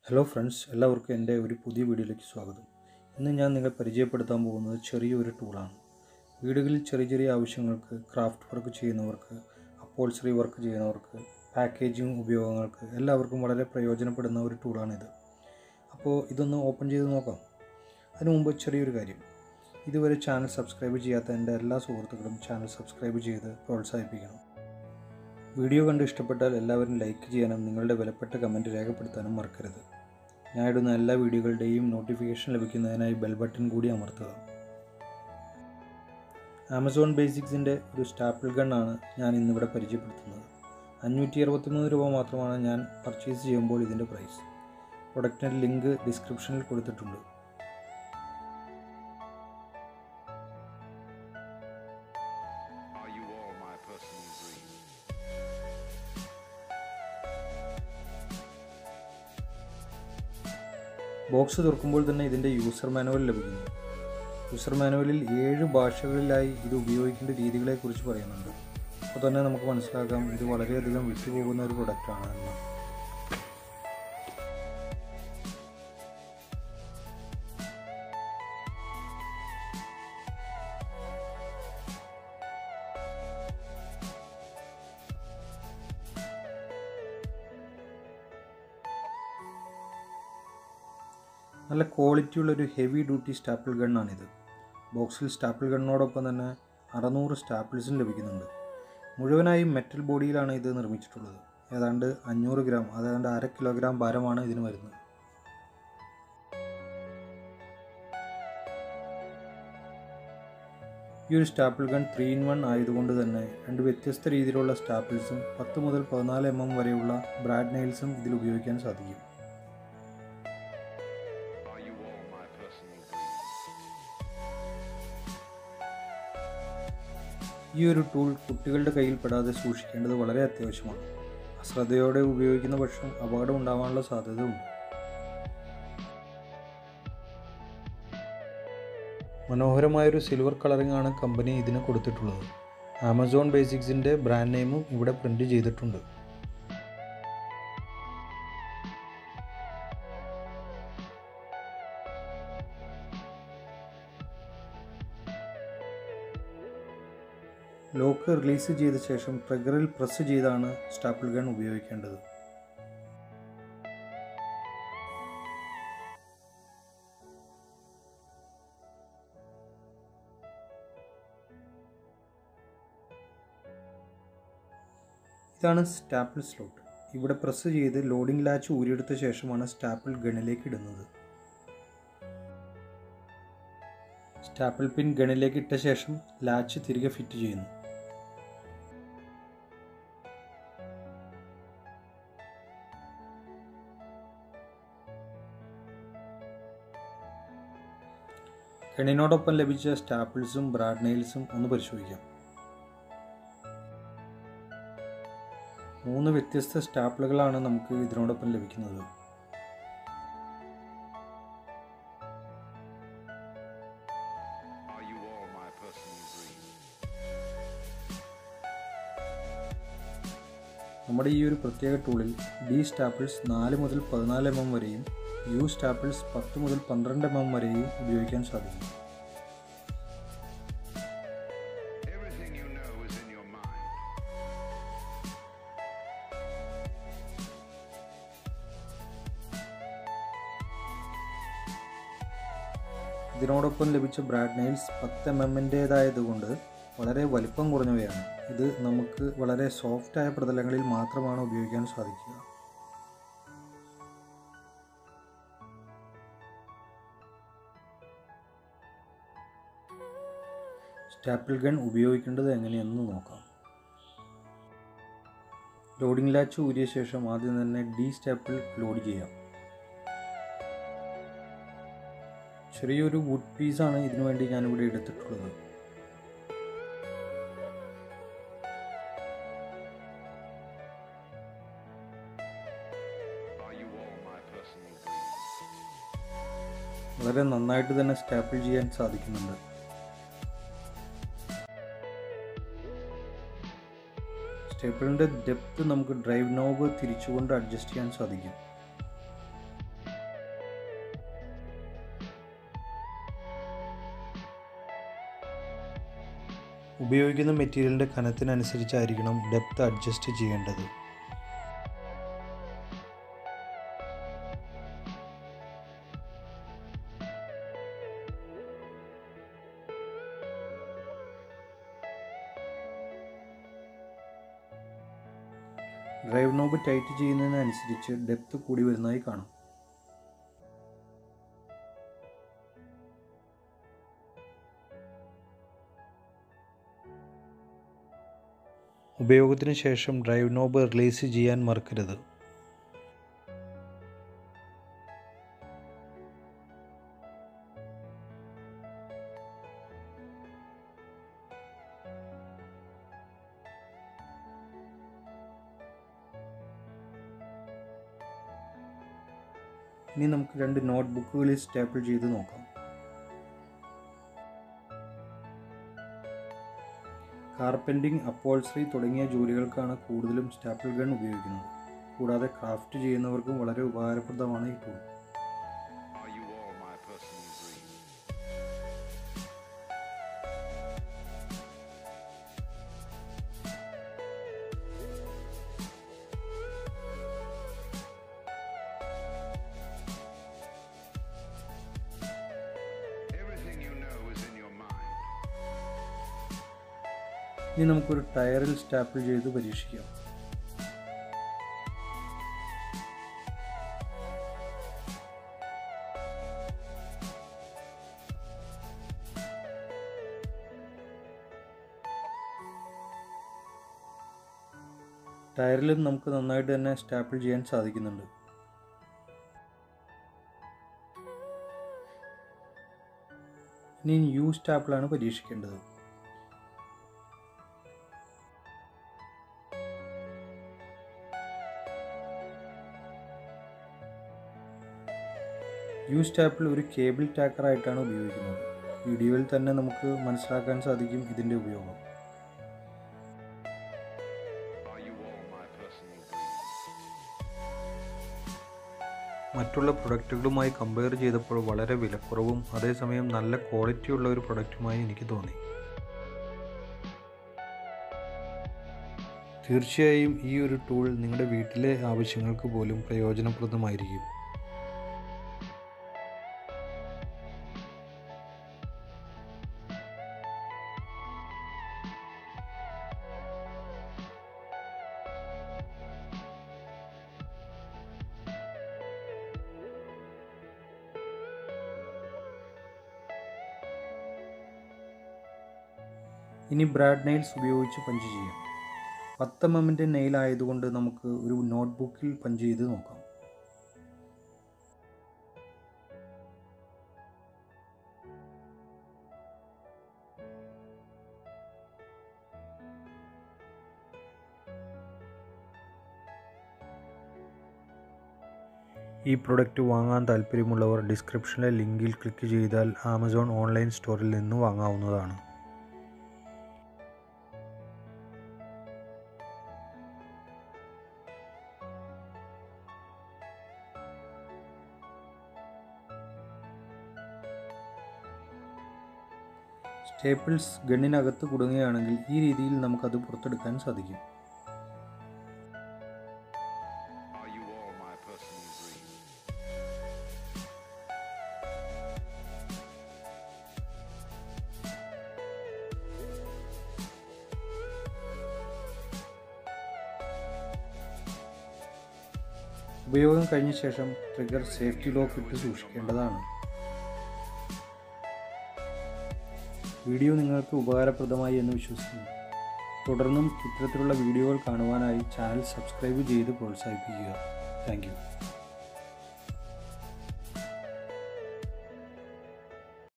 Hello friends എല്ലാവർക്കും എൻ്റെ ഒരു പുതിയ വീഡിയോയിലേക്ക് സ്വാഗതം ഇന്ന് ഞാൻ നിങ്ങളെ പരിചയപ്പെടുത്താൻ പോകുന്നത് ചെറിയൊരു ടൂളാണ് വീടുകളിൽ ചെറിയ ചെറിയ ആവശ്യങ്ങൾക്ക് ക്രാഫ്റ്റ് വർക്ക് ചെയ്യുന്നവർക്ക് അപ്പോൾസറി വർക്ക് ചെയ്യുന്നവർക്ക് പാക്കേജിങ് ഉപയോഗങ്ങൾക്ക് എല്ലാവർക്കും വളരെ പ്രയോജനപ്പെടുന്ന ഒരു ടൂളാണിത് അപ്പോൾ ഇതൊന്ന് ഓപ്പൺ ചെയ്ത് നോക്കാം അതിനു മുമ്പ് ചെറിയൊരു കാര്യം ഇതുവരെ ചാനൽ സബ്സ്ക്രൈബ് ചെയ്യാത്ത എൻ്റെ എല്ലാ സുഹൃത്തുക്കളും ചാനൽ സബ്സ്ക്രൈബ് ചെയ്ത് പ്രോത്സാഹിപ്പിക്കണം വീഡിയോ കണ്ട് ഇഷ്ടപ്പെട്ടാൽ എല്ലാവരും ലൈക്ക് ചെയ്യാനും നിങ്ങളുടെ വിലപ്പെട്ട കമൻറ്റ് രേഖപ്പെടുത്താനും മറക്കരുത് ഞാൻ ഇടുന്ന എല്ലാ വീഡിയോകളുടെയും നോട്ടിഫിക്കേഷൻ ലഭിക്കുന്നതിനായി ബെൽ ബട്ടൺ കൂടി അമർത്തുക ആമസോൺ ബേസിക്സിൻ്റെ ഒരു സ്റ്റാപ്പിൾ ഗണ്ണാണ് ഞാൻ ഇന്നിവിടെ പരിചയപ്പെടുത്തുന്നത് അഞ്ഞൂറ്റി അറുപത്തിമൂന്ന് രൂപ മാത്രമാണ് ഞാൻ പർച്ചേസ് ചെയ്യുമ്പോൾ ഇതിൻ്റെ പ്രൈസ് പ്രൊഡക്റ്റിൻ്റെ ലിങ്ക് ഡിസ്ക്രിപ്ഷനിൽ കൊടുത്തിട്ടുണ്ട് Are you all my personal dream? Box തുറക്കുമ്പോൾ തന്നെ ഇതിൻ്റെ യൂസർ മാനുവൽ ലഭിക്കുന്നു യൂസർ മാനുവലിൽ ഏഴ് ഭാഷകളിലായി ഇത് ഉപയോഗിക്കേണ്ട രീതികളെക്കുറിച്ച് പറയുന്നുണ്ട് അപ്പോൾ തന്നെ നമുക്ക് മനസ്സിലാക്കാം ഇത് വളരെയധികം വിട്ടുപോകുന്ന ഒരു പ്രൊഡക്റ്റാണ് എന്ന് നല്ല ക്വാളിറ്റിയുള്ള ഒരു ഹെവി ഡ്യൂട്ടി സ്റ്റാപ്പിൾ ഗണ്ണാണിത് ബോക്സിൽ സ്റ്റാപ്പിൾ ഗണ്ണോടൊപ്പം തന്നെ അറുന്നൂറ് സ്റ്റാപ്പിൾസും ലഭിക്കുന്നുണ്ട് മുഴുവനായും മെറ്റൽ ബോഡിയിലാണ് ഇത് നിർമ്മിച്ചിട്ടുള്ളത് ഏതാണ്ട് അഞ്ഞൂറ് ഗ്രാം അതായത് അര കിലോഗ്രാം ഭാരമാണ് ഇതിന് വരുന്നത് ഈ ഒരു staple gun three in one ആയതുകൊണ്ട് തന്നെ രണ്ട് വ്യത്യസ്ത രീതിയിലുള്ള സ്റ്റാപ്പിൾസും പത്ത് മുതൽ പതിനാല് എം എം വരെയുള്ള ബ്രാഡ് നെയിൽസും ഇതിൽ ഉപയോഗിക്കാൻ സാധിക്കും Are you all my personal dream? ഈ ഒരു ടൂൾ കുട്ടികളുടെ കയ്യിൽ പെടാതെ സൂക്ഷിക്കേണ്ടത് വളരെ അത്യാവശ്യമാണ് അശ്രദ്ധയോടെ ഉപയോഗിക്കുന്ന പക്ഷം അപകടം ഉണ്ടാവാനുള്ള സാധ്യത ഉണ്ട് മനോഹരമായൊരു സിൽവർ കളറിംഗ് ആണ് കമ്പനി ഇതിന് കൊടുത്തിട്ടുള്ളത് ആമസോൺ ബേസിക്സിൻ്റെ ബ്രാൻഡ് നെയിമും ഇവിടെ പ്രിൻ്റ് ചെയ്തിട്ടുണ്ട് ലോക്ക് റിലീസ് ചെയ്ത ശേഷം ട്രിഗറിൽ പ്രസ് ചെയ്താണ് സ്റ്റാപ്പിൾ ഗൺ ഉപയോഗിക്കേണ്ടത് ഇതാണ് സ്റ്റാപ്പിൾ സ്ലോട്ട് ഇവിടെ പ്രസ് ചെയ്ത് ലോഡിംഗ് ലാച്ച് ഊരിയെടുത്ത ശേഷമാണ് സ്റ്റാപ്പിൾ ഗണിലേക്ക് ഇടുന്നത് സ്റ്റാപ്പിൾ പിൻ ഗണിലേക്ക് ഇട്ട ശേഷം ലാച്ച് തിരികെ ഫിറ്റ് ചെയ്യുന്നു ഗണിനോടൊപ്പം ലഭിച്ച സ്റ്റാപ്പിൾസും ബ്രാഡ് നെയിൽസും ഒന്ന് പരിശോധിക്കാം മൂന്ന് വ്യത്യസ്ത സ്റ്റാപ്പിളുകളാണ് നമുക്ക് ഇതിനോടൊപ്പം ലഭിക്കുന്നത് Are you all my personal dream? നമ്മുടെ ഈ ഒരു പ്രത്യേക ടൂളിൽ ഡി സ്റ്റാപ്പിൾസ് നാല് മുതൽ പതിനാല് എം എം വരെയും യു സ്റ്റാപ്പിൾസ് പത്ത് മുതൽ പന്ത്രണ്ട് എം എം വരെയും ഉപയോഗിക്കാൻ സാധിക്കും Everything you know is in your mind. ഇതിനോടൊപ്പം ലഭിച്ച ബ്രാഡ് നെയിൽസ് പത്ത് എം എമ്മിൻ്റേതായതുകൊണ്ട് വളരെ വലിപ്പം കുറഞ്ഞവയാണ് ഇത് നമുക്ക് വളരെ സോഫ്റ്റായ പ്രതലങ്ങളിൽ മാത്രമാണ് ഉപയോഗിക്കാൻ സാധിക്കുക സ്റ്റാപ്പിൾ ഗൺ ഉപയോഗിക്കേണ്ടത് എങ്ങനെയെന്ന് നോക്കാം ലോഡിംഗ് ലാച്ച് ഊരിയ ശേഷം ആദ്യം തന്നെ ഡി സ്റ്റാപ്പിൾ ലോഡ് ചെയ്യാം ചെറിയൊരു വുഡ് പീസാണ് ഇതിനു വേണ്ടി ഞാനിവിടെ എടുത്തിട്ടുള്ളത് Are you all my personal dream? വളരെ നന്നായിട്ട് തന്നെ സ്റ്റാപ്പിൾ ചെയ്യാൻ സാധിക്കുന്നുണ്ട് സ്റ്റേപ്പിളിൻ്റെ ഡെപ്ത് നമുക്ക് ഡ്രൈവ് നോബ് തിരിച്ചുകൊണ്ട് അഡ്ജസ്റ്റ് ചെയ്യാൻ സാധിക്കും ഉപയോഗിക്കുന്ന മെറ്റീരിയലിൻ്റെ കനത്തിനനുസരിച്ചായിരിക്കണം ഡെപ്ത് അഡ്ജസ്റ്റ് ചെയ്യേണ്ടത് ഡ്രൈവ് നോബ് ടൈറ്റ് ചെയ്യുന്നതിനനുസരിച്ച് ഡെപ്ത് കൂടി വരുന്നതായി കാണാം ഉപയോഗത്തിന് ശേഷം ഡ്രൈവ് നോബ് റിലീസ് ചെയ്യാൻ മറക്കരുത് ഇനി നമുക്ക് രണ്ട് നോട്ട്ബുക്കുകളിൽ സ്റ്റാപ്പിൾ ചെയ്ത് നോക്കാം കാർപ്പൻറ്റിംഗ് അപ്പോൾസറി തുടങ്ങിയ ജോലികൾക്കാണ് കൂടുതലും സ്റ്റാപ്പിൾ ഗൺ ഉപയോഗിക്കുന്നത് കൂടാതെ ക്രാഫ്റ്റ് ചെയ്യുന്നവർക്കും വളരെ ഉപകാരപ്രദമാണ് ഈ tool Are you all my personal dream? Everything you know is in your mind. ഇനി നമുക്കൊരു ടയറിൽ സ്റ്റാപ്പിൾ ചെയ്ത് പരീക്ഷിക്കാം ടയറിലും നമുക്ക് നന്നായിട്ട് തന്നെ സ്റ്റാപ്പിൾ ചെയ്യാൻ സാധിക്കുന്നുണ്ട് ഇനി യു സ്റ്റാപ്പിളാണ് പരീക്ഷിക്കേണ്ടത് യു സ്റ്റാപ്പിൾ ഒരു കേബിൾ ടാക്കറായിട്ടാണ് ഉപയോഗിക്കുന്നത് വീഡിയോയിൽ തന്നെ നമുക്ക് മനസ്സിലാക്കാൻ സാധിക്കും ഇതിൻ്റെ ഉപയോഗം Are you all my personal dream? മറ്റുള്ള പ്രൊഡക്റ്റുകളുമായി കമ്പയർ ചെയ്തപ്പോൾ വളരെ വിലക്കുറവും അതേസമയം നല്ല ക്വാളിറ്റിയുള്ള ഒരു പ്രൊഡക്റ്റുമായി എനിക്ക് തോന്നി തീർച്ചയായും ഈ ഒരു ടൂൾ നിങ്ങളുടെ വീട്ടിലെ ആവശ്യങ്ങൾക്ക് പോലും പ്രയോജനപ്രദമായിരിക്കും ഇനി ബ്രാഡ് നെയിൽസ് ഉപയോഗിച്ച് പഞ്ച് ചെയ്യാം പത്ത് എം എമ്മിൻ്റെ നെയിൽ ആയതുകൊണ്ട് നമുക്ക് ഒരു നോട്ട്ബുക്കിൽ പഞ്ച് ചെയ്ത് നോക്കാം ഈ പ്രൊഡക്റ്റ് വാങ്ങാൻ താല്പര്യമുള്ളവർ ഡിസ്ക്രിപ്ഷനിലെ ലിങ്കിൽ ക്ലിക്ക് ചെയ്താൽ ആമസോൺ ഓൺലൈൻ സ്റ്റോറിൽ നിന്ന് വാങ്ങാവുന്നതാണ് സ്റ്റേപ്പിൾസ് ഗണ്ണിനകത്ത് കുടുങ്ങുകയാണെങ്കിൽ ഈ രീതിയിൽ നമുക്കത് പുറത്തെടുക്കാൻ സാധിക്കും Are you all my personal dream? ഉപയോഗം കഴിഞ്ഞ ശേഷം ട്രിഗർ സേഫ്റ്റി ലോക്ക് ഇട്ട് സൂക്ഷിക്കേണ്ടതാണ് വീഡിയോ നിങ്ങൾക്ക് ഉപകാരപ്രദമായി എന്ന് വിശ്വസിക്കുന്നു തുടർന്നും ഇത്തരത്തിലുള്ള വീഡിയോകൾ കാണുവാനായി ചാനൽ സബ്സ്ക്രൈബ് ചെയ്ത് പ്രോത്സാഹിപ്പിക്കുക താങ്ക്